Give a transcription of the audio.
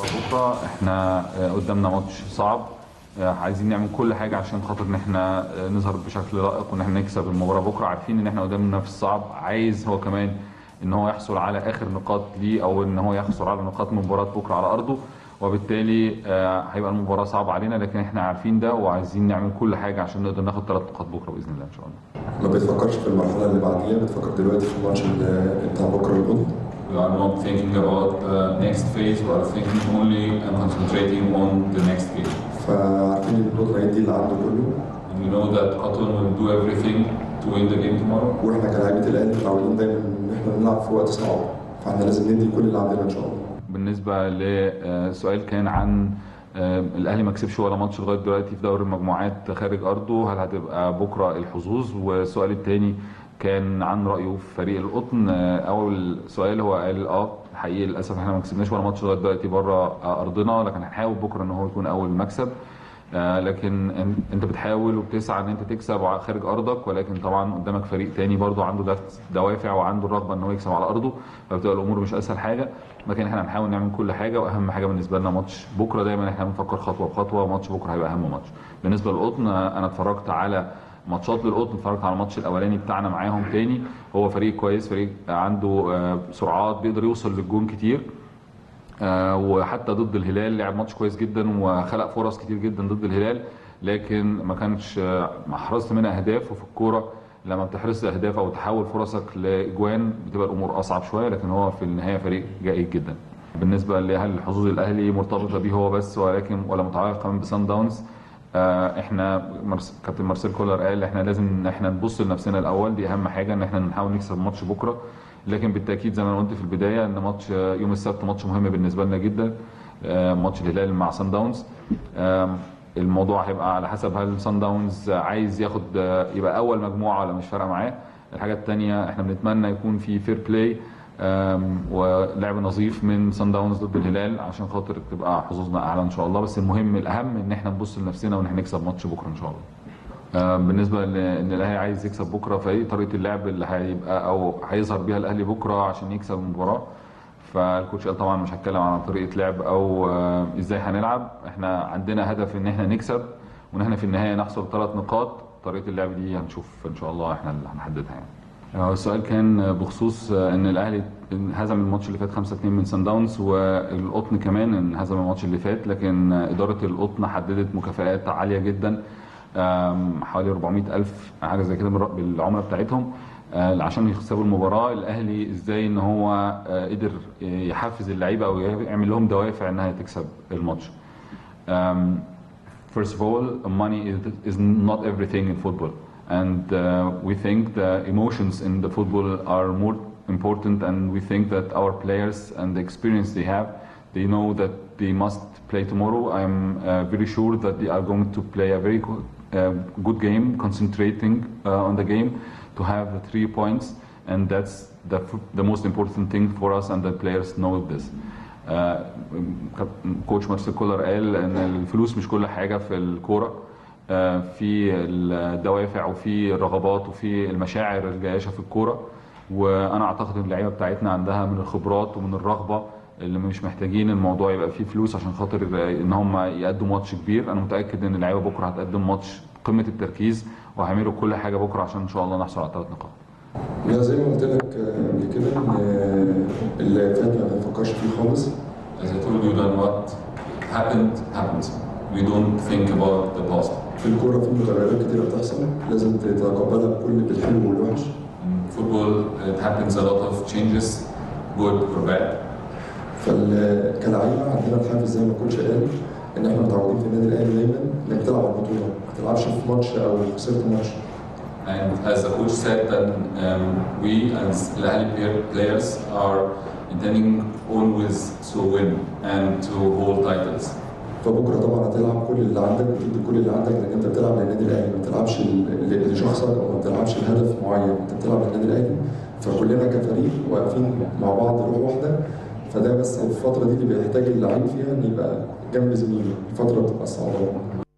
بكره احنا آه، قدامنا ماتش صعب آه، عايزين نعمل كل حاجه عشان خاطر ان احنا آه، نظهر بشكل لائق وان احنا نكسب المباراه بكره عارفين ان احنا قدام منافس صعب عايز هو كمان ان هو يحصل على اخر نقاط ليه او ان هو يحصل على نقاط من مباراه بكره على ارضه وبالتالي آه، هيبقى المباراه صعبه علينا لكن احنا عارفين ده وعايزين نعمل كل حاجه عشان نقدر ناخد ثلاث نقاط بكره باذن الله ان شاء الله ما بتفكرش في المرحله اللي بعديها بتفكر دلوقتي في الماتش اللي بتاع بكره القدس We are not thinking about the next phase, we are thinking only and concentrating on the next phase. فعارفين ان البطوله هي دي اللي عنده كله And we know that Cotton will do everything to win the game tomorrow. واحنا كلاعيبه الاهلي متعودين دايما ان احنا بنلعب في وقت صعب فاحنا لازم ندي كل اللي عندنا ان شاء الله بالنسبة لسؤال كان عن آه، الأهلي ما كسبش ولا ماتش لغاية دلوقتي في دوري المجموعات خارج أرضه هل هتبقى بكرة الحظوظ والسؤال الثاني كان عن رأيه في فريق القطن آه، أول سؤال هو قال اه حقيقي للأسف احنا ما كسبناش ولا ماتش لغاية دلوقتي بره أرضنا لكن هنحاول بكرة إن هو يكون أول مكسب آه، لكن أن- انت بتحاول وبتسعى ان انت تكسب ع- خارج ارضك ولكن طبعا قدامك فريق تاني برضه عنده دف- دوافع وعنده الرغبه ان هو يكسب على ارضه فبتبقى الامور مش اسهل حاجه لكن احنا هنحاول نعمل كل حاجه واهم حاجه بالنسبه لنا ماتش بكره دايما احنا بنفكر خطوه بخطوه ماتش بكره هيبقى اهم ماتش بالنسبه للقطن آه، انا اتفرجت على ماتشات للقطن اتفرجت على الماتش الاولاني بتاعنا معاهم تاني هو فريق كويس فريق عنده آه، سرعات بيقدر يوصل للجون كتير آه، وحتى ضد الهلال لعب ماتش كويس جدا وخلق فرص كتير جدا ضد الهلال لكن ما كانش آه، ما حرزت منها اهداف وفي الكوره لما بتحرز اهداف او تحول فرصك لاجوان بتبقى الامور اصعب شويه لكن هو في النهايه فريق جيد جدا بالنسبه لهل حظوظ الاهلي مرتبطه بيه هو بس ولكن ولا متعلقه كمان بسان داونز آه، احنا مرس... كابتن مارسيل كولر قال احنا لازم ان احنا نبص لنفسنا الاول دي اهم حاجه ان احنا نحاول نكسب ماتش بكره لكن بالتاكيد زي ما انا قلت في البدايه ان ماتش آه، يوم السبت ماتش مهم بالنسبه لنا جدا آه، ماتش الهلال مع سان داونز آم، الموضوع هيبقى على حسب هل سان داونز عايز ياخد آه، يبقى اول مجموعه ولا مش فارقه معاه الحاجه الثانيه احنا بنتمنى يكون في فير بلاي ولعب نظيف من سان داونز ضد الهلال عشان خاطر تبقى حظوظنا اعلى ان شاء الله بس المهم الاهم ان احنا نبص لنفسنا وان احنا نكسب ماتش بكره ان شاء الله آه، بالنسبه لان الاهلي عايز يكسب بكره فايه طريقه اللعب اللي هيبقى او هيظهر بيها الاهلي بكره عشان يكسب المباراه فالكوتش قال طبعا مش هتكلم عن طريقه لعب او آه، ازاي هنلعب احنا عندنا هدف ان احنا نكسب وان احنا في النهايه نحصل ثلاث نقاط طريقه اللعب دي هنشوف ان شاء الله احنا اللي هنحددها يعني آه، السؤال كان بخصوص آه، ان الاهلي هزم الماتش اللي فات 5-2 من سان داونز والقطن كمان ان هزم الماتش اللي فات لكن آه، اداره القطن حددت مكافآت عاليه جدا آم، حوالي 400 ألف حاجة زي كده بالر- بالعملة بتاعتهم آه، عشان يكسبوا المباراة الأهلي إزاي إن هو آه، قدر يحفز اللعيبة أو يعمل لهم دوافع إنها تكسب الماتش. Um, first of all, money is, is not everything in football. And uh, we think the emotions in the football are more important and we think that our players and the experience they have, they know that they must play tomorrow. I'm uh, very sure that they are going to play a very good, uh, good game, concentrating uh, on the game to have the three points. And that's the, f- the most important thing for us and the players know this. آه، كوتش مارسيل كولر قال ان الفلوس مش كل حاجه في الكوره آه، في الدوافع وفي الرغبات وفي المشاعر الجياشه في الكوره وانا اعتقد ان اللعيبه بتاعتنا عندها من الخبرات ومن الرغبه اللي مش محتاجين الموضوع يبقى فيه فلوس عشان خاطر ان هم يقدموا ماتش كبير انا متاكد ان اللعيبه بكره هتقدم ماتش قمه التركيز وهيعملوا كل حاجه بكره عشان ان شاء الله نحصل على ثلاث نقاط لا زي ما قلت لك آه، قبل كده ان آه، اللي فات ما بنفكرش فيه خالص As I told you that what happened happened. We don't think about the past. في الكوره في متغيرات كتيره بتحصل لازم تتقبلها بكل بالحلو والوحش In football, it happens a lot of changes, good or bad. فكلاعيبه عندنا الحافز زي ما الكوتش قال ان احنا متعودين في النادي الاهلي دايما انك بتلعب على البطوله ما تلعبش في ماتش او خسرت ماتش And as the coach said, that um, we as Al Ahly player- players are intending always to win and to hold titles. فبكره طبعا هتلعب كل اللي عندك وتدي كل اللي عندك لان انت بتلعب للنادي الاهلي ما بتلعبش ل- ل- لشخصك او ما بتلعبش لهدف معين انت بتلعب للنادي الاهلي فكلنا كفريق واقفين مع بعض روح واحده فده بس الفتره دي اللي بيحتاج اللعيب فيها ان يبقى جنب زميله الفتره بتبقى صعبه